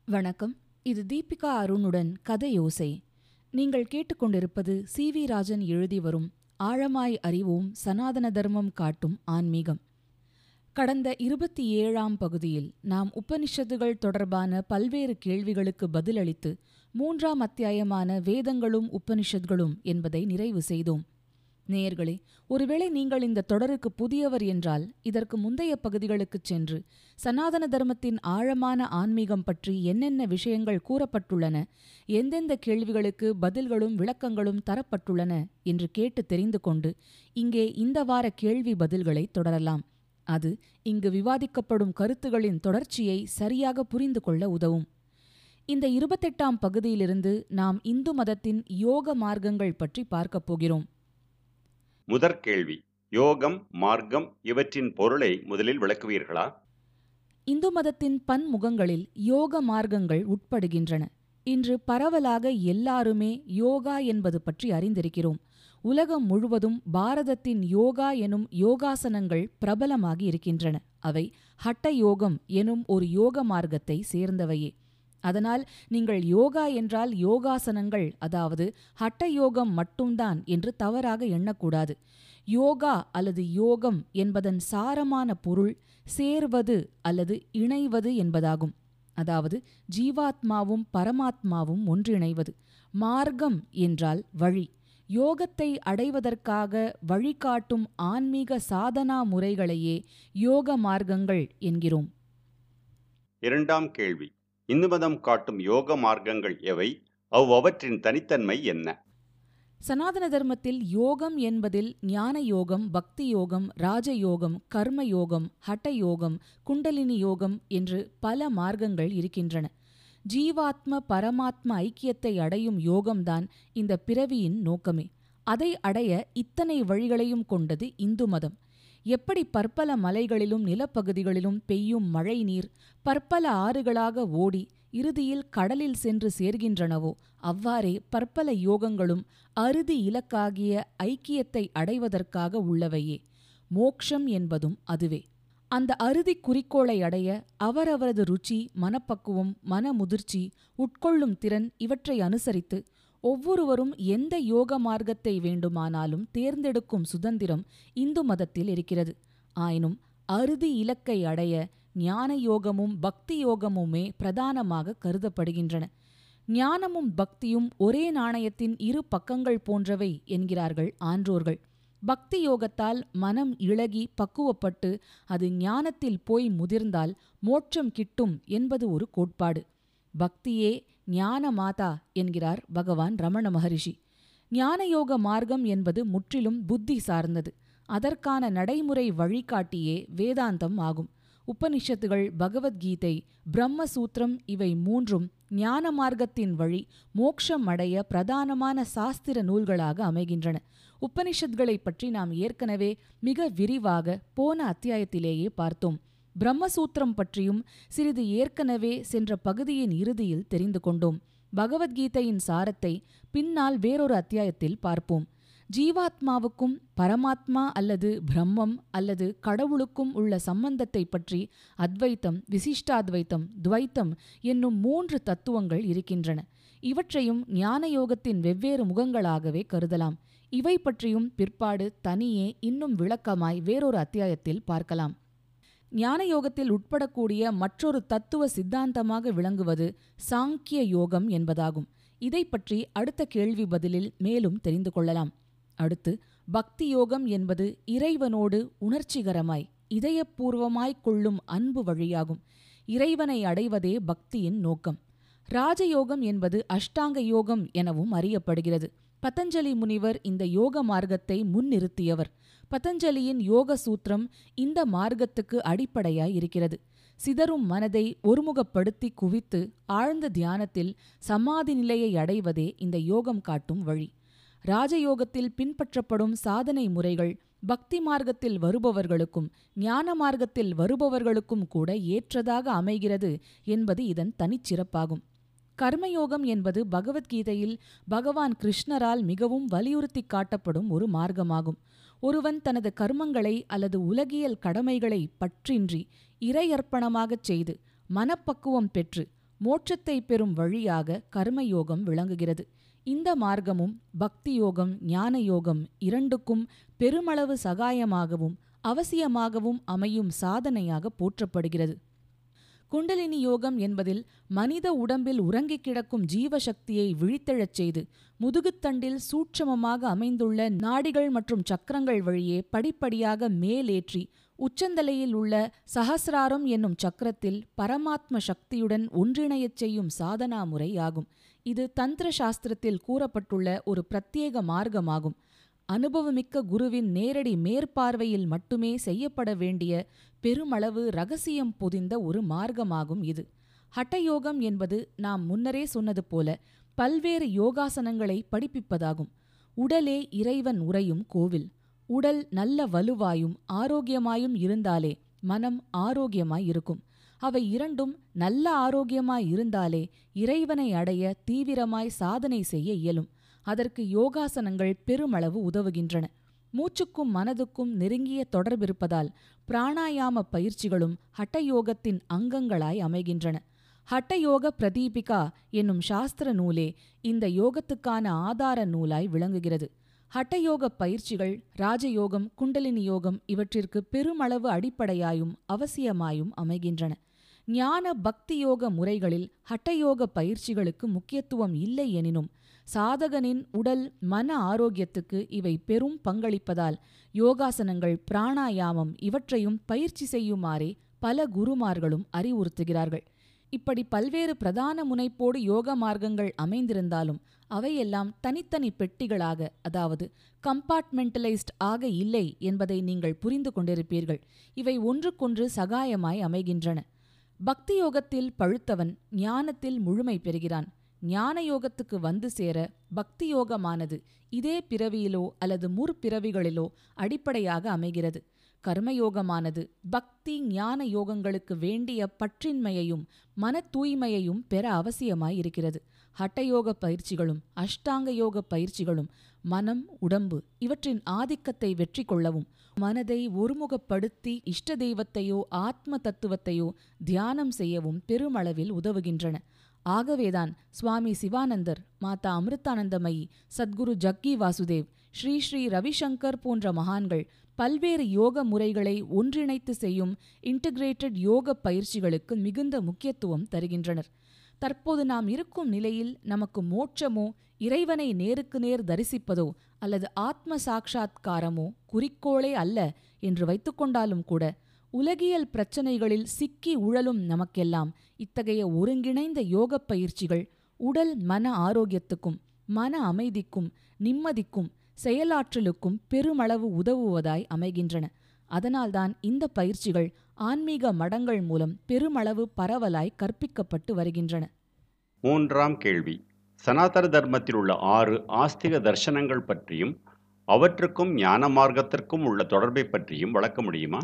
வணக்கம் இது தீபிகா அருணுடன் கதையோசை நீங்கள் கேட்டுக்கொண்டிருப்பது சி வி ராஜன் எழுதி வரும் ஆழமாய் அறிவோம் சனாதன தர்மம் காட்டும் ஆன்மீகம் கடந்த இருபத்தி ஏழாம் பகுதியில் நாம் உபனிஷத்துகள் தொடர்பான பல்வேறு கேள்விகளுக்கு பதிலளித்து மூன்றாம் அத்தியாயமான வேதங்களும் உபனிஷத்களும் என்பதை நிறைவு செய்தோம் நேயர்களே ஒருவேளை நீங்கள் இந்த தொடருக்கு புதியவர் என்றால் இதற்கு முந்தைய பகுதிகளுக்குச் சென்று சனாதன தர்மத்தின் ஆழமான ஆன்மீகம் பற்றி என்னென்ன விஷயங்கள் கூறப்பட்டுள்ளன எந்தெந்த கேள்விகளுக்கு பதில்களும் விளக்கங்களும் தரப்பட்டுள்ளன என்று கேட்டு தெரிந்து கொண்டு இங்கே இந்த வார கேள்வி பதில்களை தொடரலாம் அது இங்கு விவாதிக்கப்படும் கருத்துகளின் தொடர்ச்சியை சரியாக புரிந்து கொள்ள உதவும் இந்த இருபத்தெட்டாம் பகுதியிலிருந்து நாம் இந்து மதத்தின் யோக மார்க்கங்கள் பற்றி பார்க்கப் போகிறோம் முதற் கேள்வி யோகம் மார்க்கம் இவற்றின் பொருளை முதலில் விளக்குவீர்களா இந்து மதத்தின் பன்முகங்களில் யோக மார்க்கங்கள் உட்படுகின்றன இன்று பரவலாக எல்லாருமே யோகா என்பது பற்றி அறிந்திருக்கிறோம் உலகம் முழுவதும் பாரதத்தின் யோகா எனும் யோகாசனங்கள் பிரபலமாகி இருக்கின்றன அவை ஹட்ட யோகம் எனும் ஒரு யோக மார்க்கத்தை சேர்ந்தவையே அதனால் நீங்கள் யோகா என்றால் யோகாசனங்கள் அதாவது ஹட்ட யோகம் மட்டும்தான் என்று தவறாக எண்ணக்கூடாது யோகா அல்லது யோகம் என்பதன் சாரமான பொருள் சேர்வது அல்லது இணைவது என்பதாகும் அதாவது ஜீவாத்மாவும் பரமாத்மாவும் ஒன்றிணைவது மார்க்கம் என்றால் வழி யோகத்தை அடைவதற்காக வழிகாட்டும் ஆன்மீக சாதனா முறைகளையே யோக மார்க்கங்கள் என்கிறோம் இரண்டாம் கேள்வி இந்து மதம் காட்டும் யோக மார்க்கங்கள் எவை அவ்வவற்றின் தனித்தன்மை என்ன சனாதன தர்மத்தில் யோகம் என்பதில் ஞான யோகம் பக்தி யோகம் ராஜயோகம் கர்ம யோகம் ஹட்ட யோகம் குண்டலினி யோகம் என்று பல மார்க்கங்கள் இருக்கின்றன ஜீவாத்ம பரமாத்ம ஐக்கியத்தை அடையும் யோகம்தான் இந்த பிறவியின் நோக்கமே அதை அடைய இத்தனை வழிகளையும் கொண்டது இந்து மதம் எப்படி பற்பல மலைகளிலும் நிலப்பகுதிகளிலும் பெய்யும் மழை நீர் பற்பல ஆறுகளாக ஓடி இறுதியில் கடலில் சென்று சேர்கின்றனவோ அவ்வாறே பற்பல யோகங்களும் அறுதி இலக்காகிய ஐக்கியத்தை அடைவதற்காக உள்ளவையே மோக்ஷம் என்பதும் அதுவே அந்த அறுதி குறிக்கோளை அடைய அவரவரது ருச்சி மனப்பக்குவம் மனமுதிர்ச்சி உட்கொள்ளும் திறன் இவற்றை அனுசரித்து ஒவ்வொருவரும் எந்த யோக மார்க்கத்தை வேண்டுமானாலும் தேர்ந்தெடுக்கும் சுதந்திரம் இந்து மதத்தில் இருக்கிறது ஆயினும் அறுதி இலக்கை அடைய ஞான யோகமும் பக்தி யோகமுமே பிரதானமாக கருதப்படுகின்றன ஞானமும் பக்தியும் ஒரே நாணயத்தின் இரு பக்கங்கள் போன்றவை என்கிறார்கள் ஆன்றோர்கள் பக்தி யோகத்தால் மனம் இளகி பக்குவப்பட்டு அது ஞானத்தில் போய் முதிர்ந்தால் மோட்சம் கிட்டும் என்பது ஒரு கோட்பாடு பக்தியே ஞான மாதா என்கிறார் பகவான் ரமண மகரிஷி ஞானயோக மார்க்கம் என்பது முற்றிலும் புத்தி சார்ந்தது அதற்கான நடைமுறை வழிகாட்டியே வேதாந்தம் ஆகும் உபனிஷத்துகள் பகவத்கீதை பிரம்மசூத்திரம் இவை மூன்றும் ஞான மார்க்கத்தின் வழி மோட்சம் அடைய பிரதானமான சாஸ்திர நூல்களாக அமைகின்றன உபனிஷத்களைப் பற்றி நாம் ஏற்கனவே மிக விரிவாக போன அத்தியாயத்திலேயே பார்த்தோம் பிரம்மசூத்திரம் பற்றியும் சிறிது ஏற்கனவே சென்ற பகுதியின் இறுதியில் தெரிந்து கொண்டோம் பகவத்கீதையின் சாரத்தை பின்னால் வேறொரு அத்தியாயத்தில் பார்ப்போம் ஜீவாத்மாவுக்கும் பரமாத்மா அல்லது பிரம்மம் அல்லது கடவுளுக்கும் உள்ள சம்பந்தத்தை பற்றி அத்வைத்தம் விசிஷ்டாத்வைத்தம் துவைத்தம் என்னும் மூன்று தத்துவங்கள் இருக்கின்றன இவற்றையும் ஞான யோகத்தின் வெவ்வேறு முகங்களாகவே கருதலாம் இவை பற்றியும் பிற்பாடு தனியே இன்னும் விளக்கமாய் வேறொரு அத்தியாயத்தில் பார்க்கலாம் ஞான யோகத்தில் உட்படக்கூடிய மற்றொரு தத்துவ சித்தாந்தமாக விளங்குவது சாங்கிய யோகம் என்பதாகும் இதை பற்றி அடுத்த கேள்வி பதிலில் மேலும் தெரிந்து கொள்ளலாம் அடுத்து பக்தி யோகம் என்பது இறைவனோடு உணர்ச்சிகரமாய் இதயபூர்வமாய்க் கொள்ளும் அன்பு வழியாகும் இறைவனை அடைவதே பக்தியின் நோக்கம் ராஜயோகம் என்பது அஷ்டாங்க யோகம் எனவும் அறியப்படுகிறது பதஞ்சலி முனிவர் இந்த யோக மார்க்கத்தை முன்னிறுத்தியவர் பதஞ்சலியின் யோக சூத்திரம் இந்த மார்க்கத்துக்கு அடிப்படையாய் இருக்கிறது சிதறும் மனதை ஒருமுகப்படுத்தி குவித்து ஆழ்ந்த தியானத்தில் சமாதி நிலையை அடைவதே இந்த யோகம் காட்டும் வழி ராஜயோகத்தில் பின்பற்றப்படும் சாதனை முறைகள் பக்தி மார்க்கத்தில் வருபவர்களுக்கும் ஞான மார்க்கத்தில் வருபவர்களுக்கும் கூட ஏற்றதாக அமைகிறது என்பது இதன் தனிச்சிறப்பாகும் கர்மயோகம் என்பது பகவத்கீதையில் பகவான் கிருஷ்ணரால் மிகவும் வலியுறுத்தி காட்டப்படும் ஒரு மார்க்கமாகும் ஒருவன் தனது கர்மங்களை அல்லது உலகியல் கடமைகளை பற்றின்றி இறையர்ப்பணமாகச் செய்து மனப்பக்குவம் பெற்று மோட்சத்தை பெறும் வழியாக கர்மயோகம் விளங்குகிறது இந்த மார்க்கமும் பக்தி யோகம் ஞான யோகம் இரண்டுக்கும் பெருமளவு சகாயமாகவும் அவசியமாகவும் அமையும் சாதனையாக போற்றப்படுகிறது குண்டலினி யோகம் என்பதில் மனித உடம்பில் உறங்கிக் கிடக்கும் ஜீவசக்தியை விழித்தெழச் செய்து முதுகுத்தண்டில் சூட்சமமாக அமைந்துள்ள நாடிகள் மற்றும் சக்கரங்கள் வழியே படிப்படியாக மேலேற்றி உச்சந்தலையில் உள்ள சஹசிராரம் என்னும் சக்கரத்தில் பரமாத்ம சக்தியுடன் ஒன்றிணையச் செய்யும் சாதனா முறை ஆகும் இது தந்திர சாஸ்திரத்தில் கூறப்பட்டுள்ள ஒரு பிரத்யேக மார்க்கமாகும் அனுபவமிக்க குருவின் நேரடி மேற்பார்வையில் மட்டுமே செய்யப்பட வேண்டிய பெருமளவு ரகசியம் பொதிந்த ஒரு மார்க்கமாகும் இது ஹட்டயோகம் என்பது நாம் முன்னரே சொன்னது போல பல்வேறு யோகாசனங்களை படிப்பிப்பதாகும் உடலே இறைவன் உறையும் கோவில் உடல் நல்ல வலுவாயும் ஆரோக்கியமாயும் இருந்தாலே மனம் ஆரோக்கியமாய் இருக்கும் அவை இரண்டும் நல்ல ஆரோக்கியமாய் இருந்தாலே இறைவனை அடைய தீவிரமாய் சாதனை செய்ய இயலும் அதற்கு யோகாசனங்கள் பெருமளவு உதவுகின்றன மூச்சுக்கும் மனதுக்கும் நெருங்கிய தொடர்பிருப்பதால் பிராணாயாம பயிற்சிகளும் ஹட்டயோகத்தின் அங்கங்களாய் அமைகின்றன ஹட்டயோக பிரதீபிகா என்னும் சாஸ்திர நூலே இந்த யோகத்துக்கான ஆதார நூலாய் விளங்குகிறது ஹட்டயோக பயிற்சிகள் ராஜயோகம் குண்டலினி யோகம் இவற்றிற்கு பெருமளவு அடிப்படையாயும் அவசியமாயும் அமைகின்றன ஞான பக்தி யோக முறைகளில் ஹட்டயோக பயிற்சிகளுக்கு முக்கியத்துவம் இல்லை எனினும் சாதகனின் உடல் மன ஆரோக்கியத்துக்கு இவை பெரும் பங்களிப்பதால் யோகாசனங்கள் பிராணாயாமம் இவற்றையும் பயிற்சி செய்யுமாறே பல குருமார்களும் அறிவுறுத்துகிறார்கள் இப்படி பல்வேறு பிரதான முனைப்போடு யோக மார்க்கங்கள் அமைந்திருந்தாலும் அவையெல்லாம் தனித்தனி பெட்டிகளாக அதாவது கம்பார்ட்மெண்டலைஸ்ட் ஆக இல்லை என்பதை நீங்கள் புரிந்து கொண்டிருப்பீர்கள் இவை ஒன்றுக்கொன்று சகாயமாய் அமைகின்றன பக்தி யோகத்தில் பழுத்தவன் ஞானத்தில் முழுமை பெறுகிறான் ஞான யோகத்துக்கு வந்து சேர பக்தி யோகமானது இதே பிறவியிலோ அல்லது முற்பிறவிகளிலோ அடிப்படையாக அமைகிறது கர்மயோகமானது பக்தி ஞான யோகங்களுக்கு வேண்டிய பற்றின்மையையும் மன தூய்மையையும் பெற அவசியமாய் இருக்கிறது ஹட்டயோக பயிற்சிகளும் அஷ்டாங்க யோக பயிற்சிகளும் மனம் உடம்பு இவற்றின் ஆதிக்கத்தை வெற்றி கொள்ளவும் மனதை ஒருமுகப்படுத்தி இஷ்ட தெய்வத்தையோ ஆத்ம தத்துவத்தையோ தியானம் செய்யவும் பெருமளவில் உதவுகின்றன ஆகவேதான் சுவாமி சிவானந்தர் மாதா அமிர்தானந்தமயி சத்குரு ஜக்கி வாசுதேவ் ஸ்ரீ ஸ்ரீ ரவிசங்கர் போன்ற மகான்கள் பல்வேறு யோக முறைகளை ஒன்றிணைத்து செய்யும் இன்டகிரேட்டட் யோக பயிற்சிகளுக்கு மிகுந்த முக்கியத்துவம் தருகின்றனர் தற்போது நாம் இருக்கும் நிலையில் நமக்கு மோட்சமோ இறைவனை நேருக்கு நேர் தரிசிப்பதோ அல்லது ஆத்ம சாட்சா்காரமோ குறிக்கோளே அல்ல என்று வைத்துக்கொண்டாலும் கூட உலகியல் பிரச்சனைகளில் சிக்கி உழலும் நமக்கெல்லாம் இத்தகைய ஒருங்கிணைந்த யோகப் பயிற்சிகள் உடல் மன ஆரோக்கியத்துக்கும் மன அமைதிக்கும் நிம்மதிக்கும் செயலாற்றலுக்கும் பெருமளவு உதவுவதாய் அமைகின்றன அதனால்தான் இந்த பயிற்சிகள் ஆன்மீக மடங்கள் மூலம் பெருமளவு பரவலாய் கற்பிக்கப்பட்டு வருகின்றன மூன்றாம் கேள்வி சனாதன தர்மத்தில் உள்ள ஆறு ஆஸ்திக தர்சனங்கள் பற்றியும் அவற்றுக்கும் ஞான மார்க்கத்திற்கும் உள்ள தொடர்பை பற்றியும் வளர்க்க முடியுமா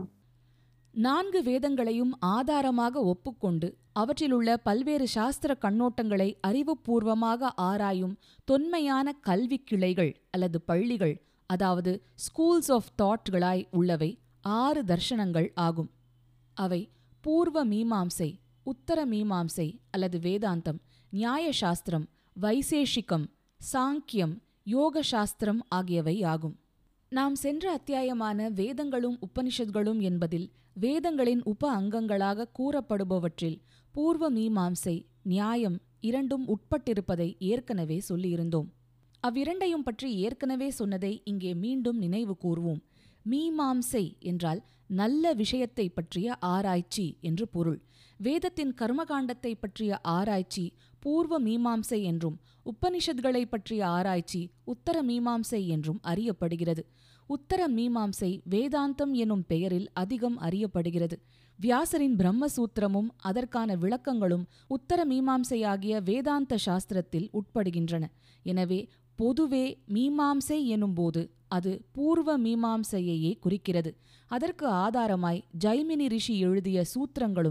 நான்கு வேதங்களையும் ஆதாரமாக ஒப்புக்கொண்டு அவற்றிலுள்ள பல்வேறு சாஸ்திர கண்ணோட்டங்களை அறிவுபூர்வமாக ஆராயும் தொன்மையான கல்வி கிளைகள் அல்லது பள்ளிகள் அதாவது ஸ்கூல்ஸ் ஆஃப் தாட்களாய் உள்ளவை ஆறு தர்ஷனங்கள் ஆகும் அவை பூர்வ மீமாம்சை உத்தர மீமாம்சை அல்லது வேதாந்தம் நியாயசாஸ்திரம் வைசேஷிகம் சாங்கியம் யோக சாஸ்திரம் ஆகியவை ஆகும் நாம் சென்ற அத்தியாயமான வேதங்களும் உபனிஷத்களும் என்பதில் வேதங்களின் உப அங்கங்களாக கூறப்படுபவற்றில் பூர்வ மீமாம்சை நியாயம் இரண்டும் உட்பட்டிருப்பதை ஏற்கனவே சொல்லியிருந்தோம் அவ்விரண்டையும் பற்றி ஏற்கனவே சொன்னதை இங்கே மீண்டும் நினைவு கூர்வோம் மீமாம்சை என்றால் நல்ல விஷயத்தை பற்றிய ஆராய்ச்சி என்று பொருள் வேதத்தின் கர்மகாண்டத்தை பற்றிய ஆராய்ச்சி பூர்வ மீமாம்சை என்றும் உப்பனிஷத்களை பற்றிய ஆராய்ச்சி உத்தர மீமாம்சை என்றும் அறியப்படுகிறது உத்தர மீமாம்சை வேதாந்தம் எனும் பெயரில் அதிகம் அறியப்படுகிறது வியாசரின் பிரம்மசூத்திரமும் அதற்கான விளக்கங்களும் உத்தர மீமாம்சையாகிய வேதாந்த சாஸ்திரத்தில் உட்படுகின்றன எனவே பொதுவே மீமாம்சை எனும்போது அது பூர்வ மீமாம்சையையே குறிக்கிறது அதற்கு ஆதாரமாய் ஜைமினி ரிஷி எழுதிய சூத்திரங்களும்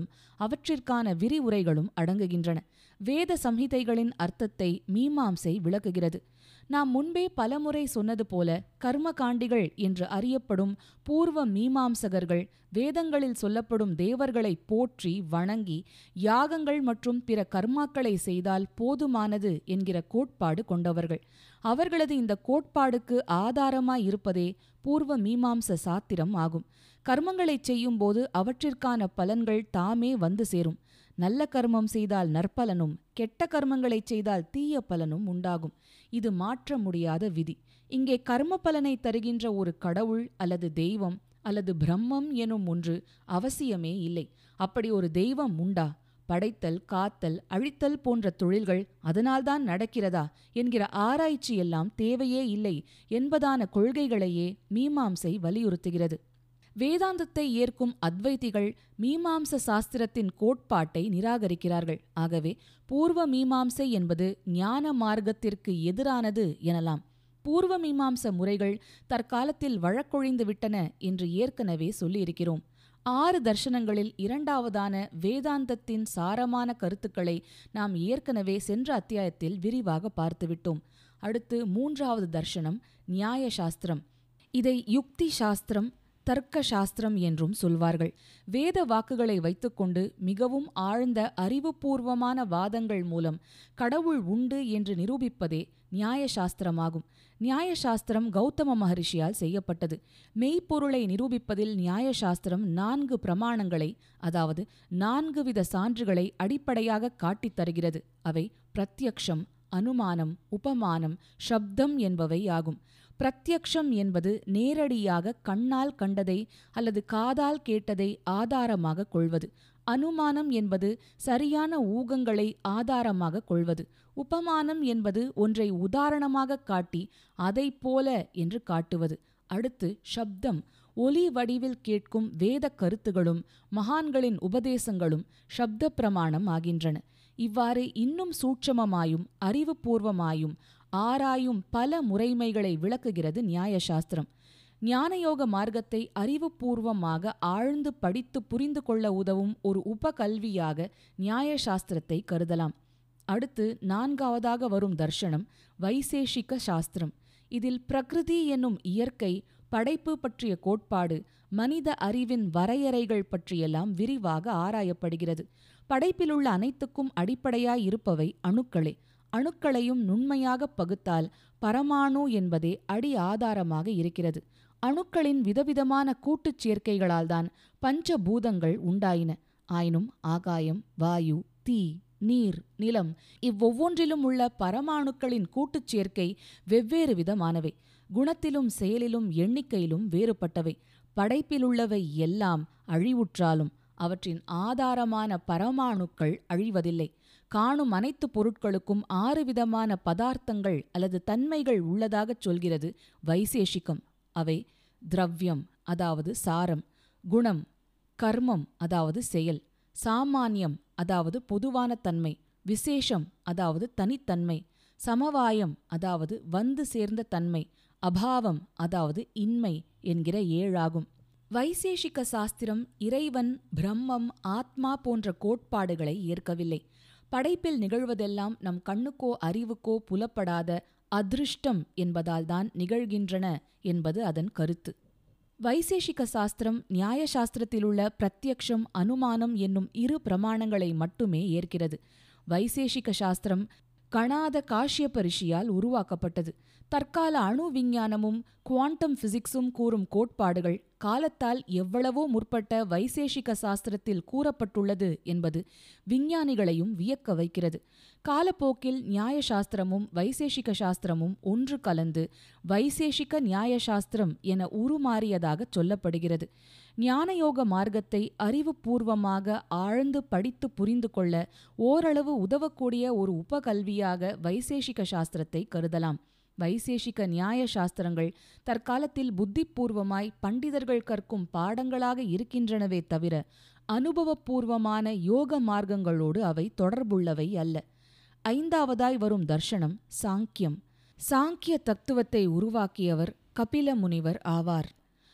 அவற்றிற்கான விரிவுரைகளும் அடங்குகின்றன வேத சம்ஹிதைகளின் அர்த்தத்தை மீமாம்சை விளக்குகிறது நாம் முன்பே பலமுறை சொன்னது போல கர்மகாண்டிகள் என்று அறியப்படும் பூர்வ மீமாம்சகர்கள் வேதங்களில் சொல்லப்படும் தேவர்களை போற்றி வணங்கி யாகங்கள் மற்றும் பிற கர்மாக்களை செய்தால் போதுமானது என்கிற கோட்பாடு கொண்டவர்கள் அவர்களது இந்த கோட்பாடுக்கு ஆதாரமாய் இருப்பதே பூர்வ மீமாம்ச சாத்திரம் ஆகும் கர்மங்களைச் செய்யும்போது அவற்றிற்கான பலன்கள் தாமே வந்து சேரும் நல்ல கர்மம் செய்தால் நற்பலனும் கெட்ட கர்மங்களைச் செய்தால் தீய பலனும் உண்டாகும் இது மாற்ற முடியாத விதி இங்கே கர்ம பலனை தருகின்ற ஒரு கடவுள் அல்லது தெய்வம் அல்லது பிரம்மம் எனும் ஒன்று அவசியமே இல்லை அப்படி ஒரு தெய்வம் உண்டா படைத்தல் காத்தல் அழித்தல் போன்ற தொழில்கள் அதனால்தான் நடக்கிறதா என்கிற ஆராய்ச்சி எல்லாம் தேவையே இல்லை என்பதான கொள்கைகளையே மீமாம்சை வலியுறுத்துகிறது வேதாந்தத்தை ஏற்கும் அத்வைதிகள் மீமாம்ச சாஸ்திரத்தின் கோட்பாட்டை நிராகரிக்கிறார்கள் ஆகவே பூர்வ மீமாம்சை என்பது ஞான மார்க்கத்திற்கு எதிரானது எனலாம் பூர்வ மீமாம்ச முறைகள் தற்காலத்தில் வழக்கொழிந்து விட்டன என்று ஏற்கனவே சொல்லியிருக்கிறோம் ஆறு தர்ஷனங்களில் இரண்டாவதான வேதாந்தத்தின் சாரமான கருத்துக்களை நாம் ஏற்கனவே சென்ற அத்தியாயத்தில் விரிவாக பார்த்துவிட்டோம் அடுத்து மூன்றாவது தர்ஷனம் நியாய சாஸ்திரம் இதை யுக்தி சாஸ்திரம் தர்க்க சாஸ்திரம் என்றும் சொல்வார்கள் வேத வாக்குகளை வைத்துக்கொண்டு மிகவும் ஆழ்ந்த அறிவுபூர்வமான வாதங்கள் மூலம் கடவுள் உண்டு என்று நிரூபிப்பதே நியாய சாஸ்திரமாகும் நியாய சாஸ்திரம் கௌதம மகரிஷியால் செய்யப்பட்டது மெய்ப்பொருளை நிரூபிப்பதில் நியாய சாஸ்திரம் நான்கு பிரமாணங்களை அதாவது நான்கு வித சான்றுகளை அடிப்படையாக காட்டித் தருகிறது அவை பிரத்யக்ஷம் அனுமானம் உபமானம் ஷப்தம் என்பவை ஆகும் பிரத்யக்ஷம் என்பது நேரடியாக கண்ணால் கண்டதை அல்லது காதால் கேட்டதை ஆதாரமாக கொள்வது அனுமானம் என்பது சரியான ஊகங்களை ஆதாரமாக கொள்வது உபமானம் என்பது ஒன்றை உதாரணமாக காட்டி அதைப் போல என்று காட்டுவது அடுத்து ஷப்தம் ஒலி வடிவில் கேட்கும் வேத கருத்துகளும் மகான்களின் உபதேசங்களும் ஷப்த பிரமாணம் ஆகின்றன இவ்வாறு இன்னும் சூட்சமமாயும் அறிவுபூர்வமாயும் ஆராயும் பல முறைமைகளை விளக்குகிறது நியாயசாஸ்திரம் ஞானயோக மார்க்கத்தை அறிவுபூர்வமாக ஆழ்ந்து படித்து புரிந்து கொள்ள உதவும் ஒரு உபகல்வியாக நியாயசாஸ்திரத்தை கருதலாம் அடுத்து நான்காவதாக வரும் தர்ஷனம் வைசேஷிக சாஸ்திரம் இதில் பிரகிருதி என்னும் இயற்கை படைப்பு பற்றிய கோட்பாடு மனித அறிவின் வரையறைகள் பற்றியெல்லாம் விரிவாக ஆராயப்படுகிறது படைப்பிலுள்ள அனைத்துக்கும் அடிப்படையாய் இருப்பவை அணுக்களே அணுக்களையும் நுண்மையாக பகுத்தால் பரமாணு என்பதே அடி ஆதாரமாக இருக்கிறது அணுக்களின் விதவிதமான கூட்டுச் சேர்க்கைகளால்தான் பஞ்சபூதங்கள் உண்டாயின ஆயினும் ஆகாயம் வாயு தீ நீர் நிலம் இவ்வொவ்வொன்றிலும் உள்ள பரமாணுக்களின் கூட்டுச் சேர்க்கை வெவ்வேறு விதமானவை குணத்திலும் செயலிலும் எண்ணிக்கையிலும் வேறுபட்டவை படைப்பிலுள்ளவை எல்லாம் அழிவுற்றாலும் அவற்றின் ஆதாரமான பரமாணுக்கள் அழிவதில்லை காணும் அனைத்து பொருட்களுக்கும் ஆறு விதமான பதார்த்தங்கள் அல்லது தன்மைகள் உள்ளதாகச் சொல்கிறது வைசேஷிகம் அவை திரவ்யம் அதாவது சாரம் குணம் கர்மம் அதாவது செயல் சாமானியம் அதாவது பொதுவான தன்மை விசேஷம் அதாவது தனித்தன்மை சமவாயம் அதாவது வந்து சேர்ந்த தன்மை அபாவம் அதாவது இன்மை என்கிற ஏழாகும் வைசேஷிக சாஸ்திரம் இறைவன் பிரம்மம் ஆத்மா போன்ற கோட்பாடுகளை ஏற்கவில்லை படைப்பில் நிகழ்வதெல்லாம் நம் கண்ணுக்கோ அறிவுக்கோ புலப்படாத அதிருஷ்டம் என்பதால்தான் நிகழ்கின்றன என்பது அதன் கருத்து வைசேஷிக சாஸ்திரம் நியாய சாஸ்திரத்திலுள்ள பிரத்யக்ஷம் அனுமானம் என்னும் இரு பிரமாணங்களை மட்டுமே ஏற்கிறது வைசேஷிக சாஸ்திரம் கணாத காஷ்யப ரிஷியால் உருவாக்கப்பட்டது தற்கால அணு விஞ்ஞானமும் குவாண்டம் பிசிக்ஸும் கூறும் கோட்பாடுகள் காலத்தால் எவ்வளவோ முற்பட்ட வைசேஷிக சாஸ்திரத்தில் கூறப்பட்டுள்ளது என்பது விஞ்ஞானிகளையும் வியக்க வைக்கிறது காலப்போக்கில் நியாய சாஸ்திரமும் வைசேஷிக சாஸ்திரமும் ஒன்று கலந்து வைசேஷிக நியாய சாஸ்திரம் என உருமாறியதாகச் சொல்லப்படுகிறது ஞானயோக மார்க்கத்தை அறிவுபூர்வமாக ஆழ்ந்து படித்து புரிந்து கொள்ள ஓரளவு உதவக்கூடிய ஒரு உபகல்வியாக வைசேஷிக சாஸ்திரத்தை கருதலாம் வைசேஷிக நியாய சாஸ்திரங்கள் தற்காலத்தில் புத்திபூர்வமாய் பண்டிதர்கள் கற்கும் பாடங்களாக இருக்கின்றனவே தவிர அனுபவபூர்வமான யோக மார்க்கங்களோடு அவை தொடர்புள்ளவை அல்ல ஐந்தாவதாய் வரும் தர்ஷனம் சாங்கியம் சாங்கிய தத்துவத்தை உருவாக்கியவர் கபில முனிவர் ஆவார்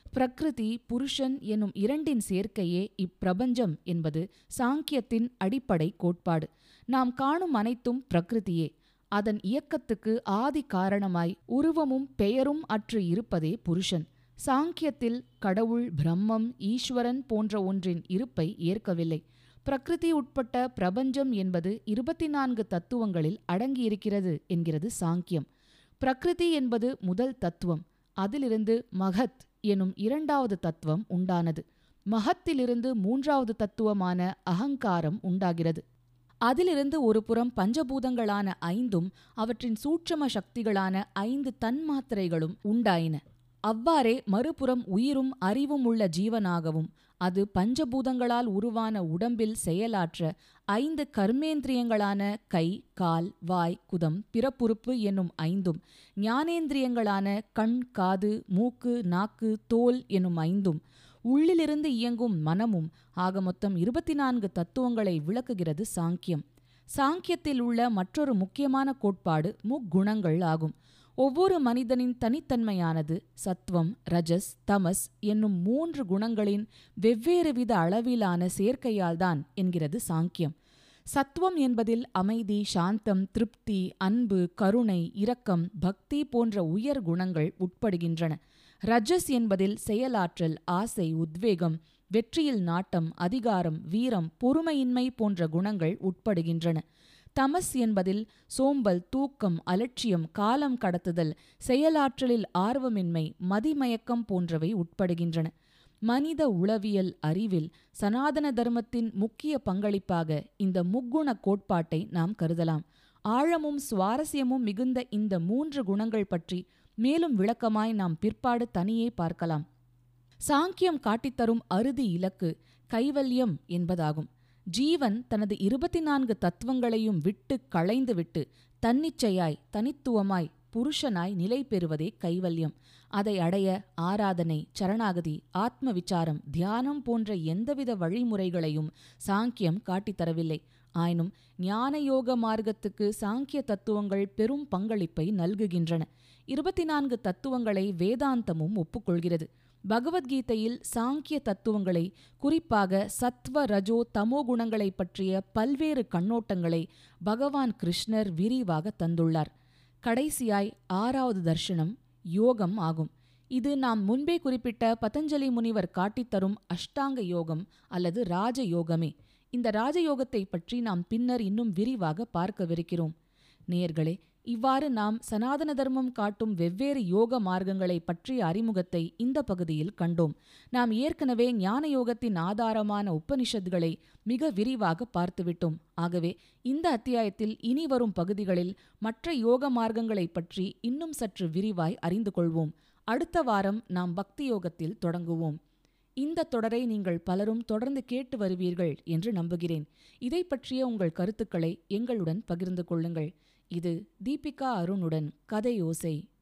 பிரகிருதி புருஷன் எனும் இரண்டின் சேர்க்கையே இப்பிரபஞ்சம் என்பது சாங்கியத்தின் அடிப்படை கோட்பாடு நாம் காணும் அனைத்தும் பிரகிருதியே அதன் இயக்கத்துக்கு ஆதி காரணமாய் உருவமும் பெயரும் அற்று இருப்பதே புருஷன் சாங்கியத்தில் கடவுள் பிரம்மம் ஈஸ்வரன் போன்ற ஒன்றின் இருப்பை ஏற்கவில்லை பிரகிருதி உட்பட்ட பிரபஞ்சம் என்பது இருபத்தி நான்கு தத்துவங்களில் அடங்கியிருக்கிறது என்கிறது சாங்கியம் பிரகிருதி என்பது முதல் தத்துவம் அதிலிருந்து மகத் எனும் இரண்டாவது தத்துவம் உண்டானது மகத்திலிருந்து மூன்றாவது தத்துவமான அகங்காரம் உண்டாகிறது அதிலிருந்து ஒரு புறம் பஞ்சபூதங்களான ஐந்தும் அவற்றின் சூட்சம சக்திகளான ஐந்து தன்மாத்திரைகளும் உண்டாயின அவ்வாறே மறுபுறம் உயிரும் அறிவும் உள்ள ஜீவனாகவும் அது பஞ்சபூதங்களால் உருவான உடம்பில் செயலாற்ற ஐந்து கர்மேந்திரியங்களான கை கால் வாய் குதம் பிறப்புறுப்பு என்னும் ஐந்தும் ஞானேந்திரியங்களான கண் காது மூக்கு நாக்கு தோல் என்னும் ஐந்தும் உள்ளிலிருந்து இயங்கும் மனமும் ஆக மொத்தம் இருபத்தி நான்கு தத்துவங்களை விளக்குகிறது சாங்கியம் சாங்கியத்தில் உள்ள மற்றொரு முக்கியமான கோட்பாடு முக்குணங்கள் ஆகும் ஒவ்வொரு மனிதனின் தனித்தன்மையானது சத்வம் ரஜஸ் தமஸ் என்னும் மூன்று குணங்களின் வெவ்வேறு வித அளவிலான சேர்க்கையால்தான் என்கிறது சாங்கியம் சத்வம் என்பதில் அமைதி சாந்தம் திருப்தி அன்பு கருணை இரக்கம் பக்தி போன்ற உயர் குணங்கள் உட்படுகின்றன ரஜஸ் என்பதில் செயலாற்றல் ஆசை உத்வேகம் வெற்றியில் நாட்டம் அதிகாரம் வீரம் பொறுமையின்மை போன்ற குணங்கள் உட்படுகின்றன தமஸ் என்பதில் சோம்பல் தூக்கம் அலட்சியம் காலம் கடத்துதல் செயலாற்றலில் ஆர்வமின்மை மதிமயக்கம் போன்றவை உட்படுகின்றன மனித உளவியல் அறிவில் சனாதன தர்மத்தின் முக்கிய பங்களிப்பாக இந்த முக்குண கோட்பாட்டை நாம் கருதலாம் ஆழமும் சுவாரஸ்யமும் மிகுந்த இந்த மூன்று குணங்கள் பற்றி மேலும் விளக்கமாய் நாம் பிற்பாடு தனியே பார்க்கலாம் சாங்கியம் காட்டித்தரும் அறுதி இலக்கு கைவல்யம் என்பதாகும் ஜீவன் தனது இருபத்தி நான்கு தத்துவங்களையும் விட்டு களைந்துவிட்டு தன்னிச்சையாய் தனித்துவமாய் புருஷனாய் நிலை பெறுவதே கைவல்யம் அதை அடைய ஆராதனை சரணாகதி ஆத்ம விசாரம் தியானம் போன்ற எந்தவித வழிமுறைகளையும் சாங்கியம் காட்டித்தரவில்லை ஆயினும் ஞான யோக மார்க்கத்துக்கு சாங்கிய தத்துவங்கள் பெரும் பங்களிப்பை நல்குகின்றன இருபத்தி நான்கு தத்துவங்களை வேதாந்தமும் ஒப்புக்கொள்கிறது பகவத்கீதையில் சாங்கிய தத்துவங்களை குறிப்பாக சத்வ ரஜோ தமோ குணங்களை பற்றிய பல்வேறு கண்ணோட்டங்களை பகவான் கிருஷ்ணர் விரிவாக தந்துள்ளார் கடைசியாய் ஆறாவது தர்ஷனம் யோகம் ஆகும் இது நாம் முன்பே குறிப்பிட்ட பதஞ்சலி முனிவர் காட்டித்தரும் அஷ்டாங்க யோகம் அல்லது ராஜ யோகமே இந்த ராஜயோகத்தை பற்றி நாம் பின்னர் இன்னும் விரிவாக பார்க்கவிருக்கிறோம் நேர்களே இவ்வாறு நாம் சனாதன தர்மம் காட்டும் வெவ்வேறு யோக மார்க்கங்களை பற்றிய அறிமுகத்தை இந்த பகுதியில் கண்டோம் நாம் ஏற்கனவே ஞான யோகத்தின் ஆதாரமான உபனிஷத்களை மிக விரிவாக பார்த்துவிட்டோம் ஆகவே இந்த அத்தியாயத்தில் இனி வரும் பகுதிகளில் மற்ற யோக மார்க்கங்களை பற்றி இன்னும் சற்று விரிவாய் அறிந்து கொள்வோம் அடுத்த வாரம் நாம் பக்தி யோகத்தில் தொடங்குவோம் இந்த தொடரை நீங்கள் பலரும் தொடர்ந்து கேட்டு வருவீர்கள் என்று நம்புகிறேன் இதை பற்றிய உங்கள் கருத்துக்களை எங்களுடன் பகிர்ந்து கொள்ளுங்கள் இது தீபிகா அருணுடன் கதை யோசை